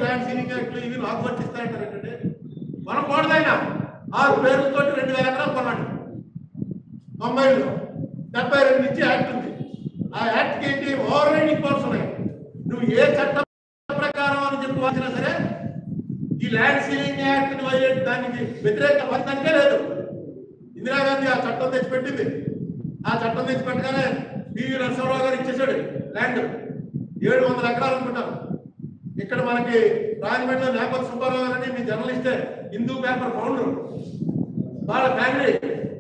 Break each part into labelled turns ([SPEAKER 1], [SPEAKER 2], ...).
[SPEAKER 1] Land ceiling యాక్ట్లు ఇవి నాకు వర్తిస్తాయంటారు ఏంటంటే మన కోడదైనా ఆరు పేర్లతో రెండు వేల ఎకరాలు కొన్నాడు తొంభైలో డెబ్బై రెండు నుంచి యాక్ట్ ఉంది ఆ యాక్ట్కి ఏంటి ఓవర్ రైడింగ్ పవర్స్ ఉన్నాయి నువ్వు ఏ చట్టం ప్రకారం అని చెప్పి వచ్చినా సరే ఈ ల్యాండ్ సీలింగ్ యాక్ట్ వైలేట్ దానికి వ్యతిరేక వర్తంటే లేదు ఇందిరాగాంధీ ఆ చట్టం తెచ్చిపెట్టింది ఆ చట్టం తెచ్చిపెట్టగానే పివి నరసింహరావు గారు ఇచ్చేసాడు ల్యాండ్ ఏడు వందల ఎకరాలు అనుకుంటాను ఇక్కడ మనకి రాజమండ్రిలో నేపథ్య సుబ్బారావు గారు అని మీ జర్నలిస్టే హిందూ పేపర్ ఫౌండర్ వాళ్ళ ఫ్యామిలీ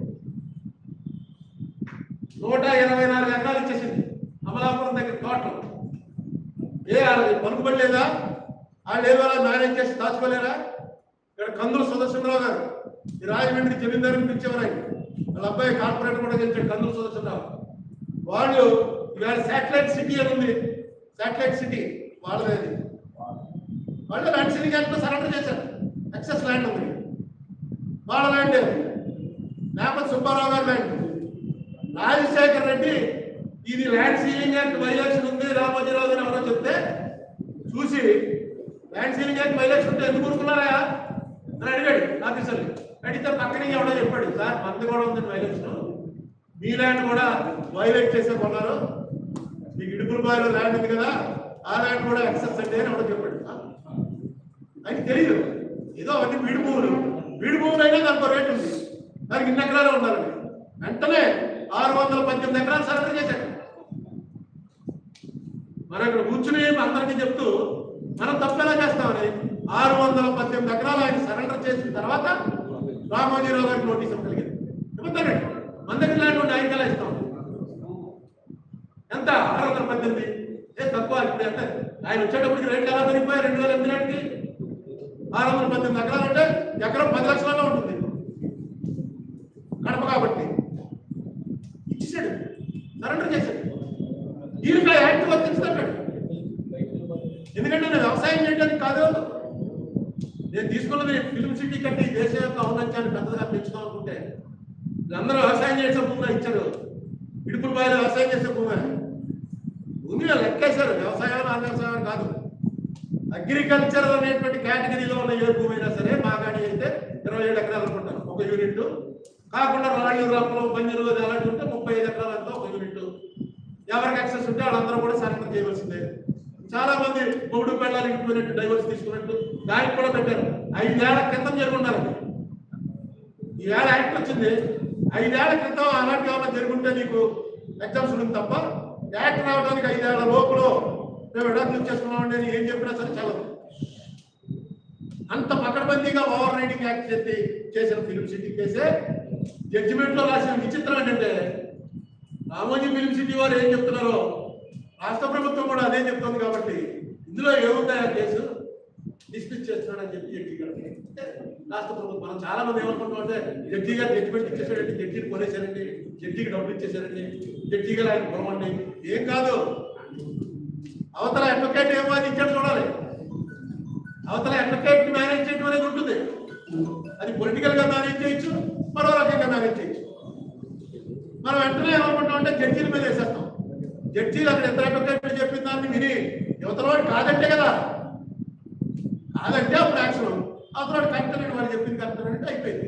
[SPEAKER 1] నూట ఇరవై నాలుగు ఎకరాలు ఇచ్చేసింది అమలాపురం దగ్గర తోటలు ఏ వాళ్ళకి పలుకుబడి లేదా వాళ్ళు ఏ వాళ్ళ మేనేజ్ చేసి దాచుకోలేరా ఇక్కడ కందులు సుదర్శనరావు గారు ఈ రాజమండ్రి జమీందారుని పిలిచేవారు ఆయన వాళ్ళ అబ్బాయి కార్పొరేటర్ కూడా గెలిచాడు కందులు సుదర్శనరావు వాళ్ళు ఇవాళ శాటిలైట్ సిటీ అని ఉంది శాటిలైట్ సిటీ వాళ్ళది అది. వాళ్ళు ల్యాండ్ సిటీ యాక్ట్ సరెండర్ చేశారు ఎక్సెస్ ల్యాండ్ ఉంది వాళ్ళ ల్యాండ్ అది. నేపథ్య సుబ్బారావు గారి ల్యాండ్ రాజశేఖర్ రెడ్డి ఇది ల్యాండ్ సీలింగ్ యాక్ట్ వైలేషన్ ఉంది రామోజీరావు గారు ఎవరో చెప్తే చూసి ల్యాండ్ సీలింగ్ యాక్ట్ వైలేషన్ ఉంటే ఎందుకు ఊరుకున్నారా అని అడిగాడు ఆఫీసర్లు అడిగితే పక్కన ఎవడో చెప్పాడు సార్ మంది కూడా ఉంది వైలేషన్ మీ ల్యాండ్ కూడా వైలేట్ చేసే కొన్నారు మీకు ఇడుపుల బావిలో ల్యాండ్ ఉంది కదా ఆ ల్యాండ్ కూడా ఎక్సెస్ అంటే అని ఎవడో చెప్పాడు ఆయనకి తెలియదు ఏదో అవన్నీ వీడి భూములు వీడి భూములు అయినా దానికి రేట్ ఉంది దానికి ఇన్ని ఎకరాలు ఉండాలి వెంటనే ఆరు వందల పద్దెనిమిది ఎకరాలు సరెండర్ చేశాడు మనం ఇక్కడ కూర్చుని అందరికీ చెప్తూ మనం తప్పెలా చేస్తామని ఆరు వందల పద్దెనిమిది ఎకరాలు ఆయన సరెండర్ చేసిన తర్వాత రామోజీరావు గారికి నోటీస్ ఇవ్వగలిగింది చెబుతానండి మన దగ్గర ల్యాండ్ ఉండి ఆయనకి ఎలా ఇస్తాం ఎంత ఆరు వందల పద్దెనిమిది ఏ తక్కువ ఇప్పుడు ఎంత ఆయన వచ్చేటప్పటికి రేట్లు ఎలా పెరిగిపోయాయి రెండు వేల ఎనిమిది నాటికి ఆరు వందల పద్దెనిమిది ఎకరాలు అంటే ఎకరం పది లక్షలలో ఉంటుంది కడప కాబట్టి ఇచ్చేసాడు సరెండర్ చేశాడు దీనికి ఆ యాక్ట్ వర్తిస్తాడు ఎందుకంటే నేను వ్యవసాయం చేయడానికి కాదు నేను తీసుకున్నది ఫిల్మ్ సిటీ కంటే ఈ దేశం యొక్క ఔన్నత్యాన్ని పెద్దగా పెంచుదాం అనుకుంటే అందరూ వ్యవసాయం చేసే భూమిలో ఇచ్చారు ఇడుపుల బాయిలో వ్యవసాయం చేసే భూమి భూమిలో లెక్కేశారు వ్యవసాయం నాన్ వ్యవసాయం కాదు అగ్రికల్చర్ అనేటువంటి కేటగిరీలో ఉన్న ఏ భూమి అయినా సరే మాగాడి అయితే ఇరవై ఏడు ఎకరాలు అనుకుంటాను ఒక యూనిట్ కాకుండా రాళ్ళు రప్పలు బంజరు అది అలాంటి ఉంటే ముప్పై ఐదు ఎకరాలు అంతా ఒక యూనిట్ ఎవరికి యాక్సెస్ ఉంటే వాళ్ళందరూ కూడా సరెండర్ చేయవలసిందే చాలా మంది మూడు పెళ్ళాలు ఇంటిపోయినట్టు డైవర్స్ తీసుకున్నట్టు దానికి కూడా పెట్టారు ఐదేళ్ల క్రితం జరుగుండాలి ఈ ఏళ్ళ యాక్ట్ వచ్చింది ఐదేళ్ల క్రితం అలాంటి ఏమైనా జరుగుంటే నీకు ఎగ్జామ్స్ ఉంది తప్ప యాక్ట్ రావడానికి ఐదేళ్ల లోపల మేము విడాకులు చేసుకున్నామండి అని ఏం చెప్పినా సరే చల్లదు అంత పకడ్బందీగా ఓవర్ రైడింగ్ యాక్ట్ చేసి చేసిన ఫిలిం సిటీ కేసే జడ్జిమెంట్ లో రాసిన విచిత్రం ఏంటంటే రామోజీ ఫిలిం సిటీ వారు ఏం చెప్తున్నారో రాష్ట్ర ప్రభుత్వం కూడా అదే చెప్తుంది కాబట్టి ఇందులో ఏముంటాయి ఆ కేసు డిస్మిస్ చేస్తున్నాడని చెప్పి జడ్జి గారు అంటే రాష్ట్ర ప్రభుత్వం మనం చాలా మంది ఏమనుకుంటాం అంటే జడ్జి గారు జడ్జిమెంట్ ఇచ్చేసాడండి జడ్జిని కొనేశారండి జడ్జికి డబ్బులు ఇచ్చేసారండి జడ్జి గారు ఆయన కొనమండి ఏం కాదు అవతల అడ్వకేట్ ఏమో అది ఇచ్చాడు చూడాలి అవతల అడ్వకేట్ మేనేజ్ చేయడం అనేది ఉంటుంది అది పొలిటికల్ గా మేనేజ్ చేయొచ్చు మరో రకంగా మేనేజ్ చేయొచ్చు మనం వెంటనే ఏమనుకుంటాం అంటే జడ్జీల మీద వేసేస్తాం జడ్జీలు అక్కడ ఎంత అడ్వకేట్ చెప్పిన దాన్ని విని యువతల వాడు కాదంటే కదా కాదంటే అప్పుడు యాక్షన్ అవతల వాడు కరెక్ట్ అని వాడు చెప్పింది కరెక్ట్ అంటే అయిపోయింది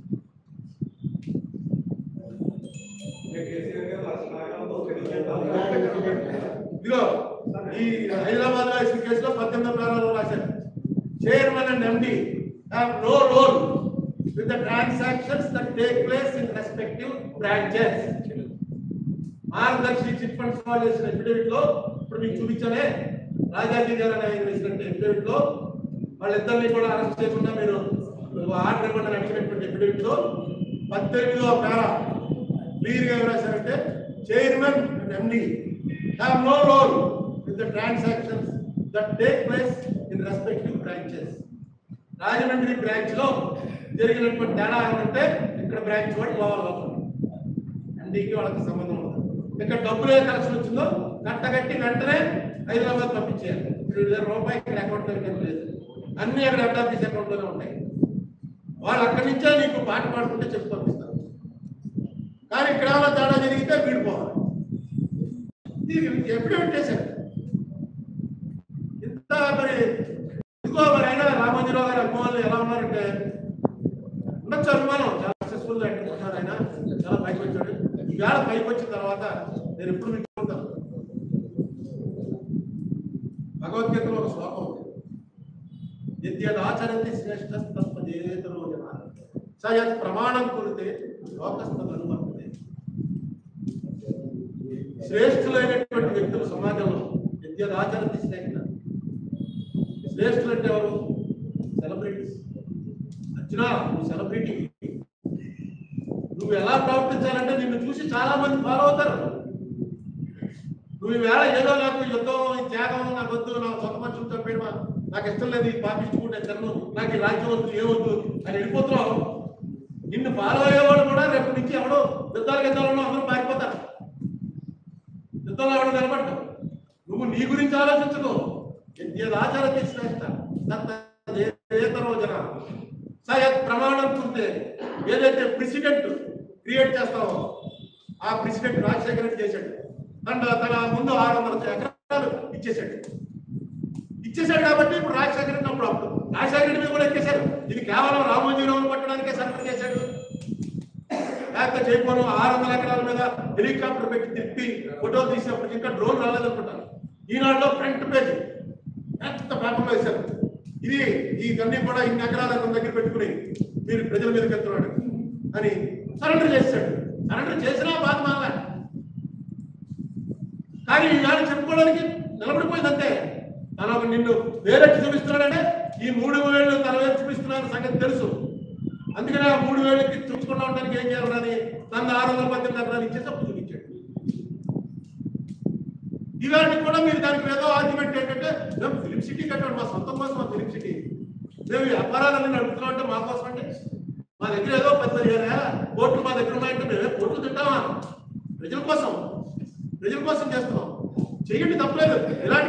[SPEAKER 1] ఇదిగో ఈ హైదరాబాద్ లో ఇచ్చిన కేసులో పద్దెనిమిది ప్రాణాలు రాశారు chairman and MD have no role with the transactions that take place in respective branches Margadarsi chit funds వాళ్ళు వేసిన అఫిడవిట్ లో ఇప్పుడు మీకు చూపించానే రాజాజీ గారు అనే ఆయన వేసిన అఫిడవిట్ లో వాళ్ళిద్దరిని కూడా అరెస్ట్ చేయకుండా మీరు ఆర్డర్ ఇవ్వండి అని అడిగినటువంటి అఫిడవిట్ లో పద్దెనిమిదో పేరా క్లియర్ గా ఏం రాశారంటే chairman and MD have no role with the transactions that take place in respective branches Rajahmundry branch లో జరిగినటువంటి తేడా ఏమంటే ఇక్కడ బ్రాంచ్ వాడు లోవర్ లోపల ఎండీకి వాళ్ళకి సంబంధం ఉండదు ఇక్కడ డబ్బులు ఏ కలెక్షన్ వచ్చిందో కట్టగట్టి వెంటనే హైదరాబాద్ పంపించేయాలి ఇప్పుడు ఇరవై రూపాయి ఇక్కడ అకౌంట్ లో లేదు అన్ని అక్కడ హెడ్ ఆఫీస్ అకౌంట్ లోనే ఉంటాయి వాళ్ళు అక్కడి నుంచే నీకు పాట పాడుకుంటే చెప్పి పంపిస్తారు కానీ ఇక్కడ ఏమైనా తేడా జరిగితే వీడిపోవాలి ఇది ఎప్పుడు పెట్టేశారు ఇంత మరి ఇదిగో అంటే ఉండొచ్చు అనుమానం చాలా సక్సెస్ఫుల్ గా ఉంటారు ఆయన చాలా పైకి వచ్చాడు ఈవేళ పైకి వచ్చిన తర్వాత నేను ఎప్పుడు మీకు చెప్తాను భగవద్గీతలో ఒక శ్లోకం ఉంది నిత్యదాచరంతి శ్రేష్ఠ తస్మదేతరో జన సయత్ ప్రమాణం కురితే లోకస్థం అనువర్తతే శ్రేష్ఠులైనటువంటి వ్యక్తులు సమాజంలో నిత్యదాచరంతి శ్రేష్ఠ శ్రేష్ఠులు అంటే ఎవరు సెలబ్రిటీస్ అర్జున నువ్వు సెలబ్రిటీ నువ్వు ఎలా ప్రవర్తించాలంటే నిన్ను చూసి చాలా మంది ఫాలో అవుతారు నువ్వు ఈవేళ ఏదో నాకు యుద్ధం ఈ త్యాగం నాకు వద్దు నా సొంత మనుషులు చంపేయడం నాకు ఇష్టం లేదు ఈ పాపించుకుంటే తిన్ను నాకు ఈ రాజ్యం వద్దు ఏమొద్దు అని వెళ్ళిపోతున్నావు నిన్ను ఫాలో అయ్యేవాడు కూడా రేపు నుంచి ఎవడో యుద్ధాలు యుద్ధాలను అందరూ పారిపోతారు యుద్ధంలో ఎవడో నిలబడ్డావు నువ్వు నీ గురించి ఆలోచించదు ఆచారం శ్రేష్ట రోజున సయత్ ప్రమాణం చూస్తే ఏదైతే ప్రెసిడెంట్ క్రియేట్ చేస్తావో ఆ ప్రెసిడెంట్ రాజశేఖర రెడ్డి చేశాడు తన తన ముందు ఆరు వందల ఎకరాలు ఇచ్చేశాడు ఇచ్చేశాడు కాబట్టి ఇప్పుడు రాజశేఖర రెడ్డి అప్పుడు అప్పుడు రాజశేఖర రెడ్డి మీద కూడా ఎక్కేశారు ఇది కేవలం రామోజీరావును పట్టడానికే సరెండర్ చేశాడు లేకపోతే చేయకపోను ఆరు వందల ఎకరాల మీద హెలికాప్టర్ పెట్టి తిప్పి ఫోటోలు తీసినప్పుడు ఇంకా డ్రోన్ రాలేదనుకుంటాను ఈనాడులో ఫ్రంట్ పేజ్ ఎంత పేపర్లో వేశారు ఇది ఈ గన్నీ కూడా ఇన్ని ఎకరాల మన దగ్గర పెట్టుకుని మీరు ప్రజల మీదకి వెళ్తున్నాడు అని సరెండర్ చేశాడు సరెండర్ చేసినా బాధ మాల కానీ ఈనాడు చెప్పుకోవడానికి నిలబడిపోయింది అంతే తనకు నిన్ను వేరే చూపిస్తున్నాడంటే ఈ మూడు వేళ్ళు తన వేలు చూపిస్తున్నాడు సంగతి తెలుసు అందుకనే ఆ మూడు వేలకి చూపించకుండా ఉండడానికి ఏం చేయాలని తన ఆరు వందల పద్దెనిమిది ఎకరాలు ఇచ్చేసి అప్పుడు చూపించాడు ఇలాంటి కూడా మీరు దానికి ఏదో ఆర్గ్యుమెంట్ ఏంటంటే మేము ఫిలిం సిటీ కట్టాడు మా సొంతం కోసం మా ఫిలిం సిటీ మేము వ్యాపారాలన్నీ నడుపుతున్నాం అంటే మా కోసం అంటే మా దగ్గర ఏదో పది పదిహేను వేల కోట్లు మా దగ్గర ఉన్నాయంటే మేమే కోట్లు తింటామా ప్రజల కోసం ప్రజల కోసం చేస్తున్నాం చెయ్యండి తప్పలేదు ఇలాంటి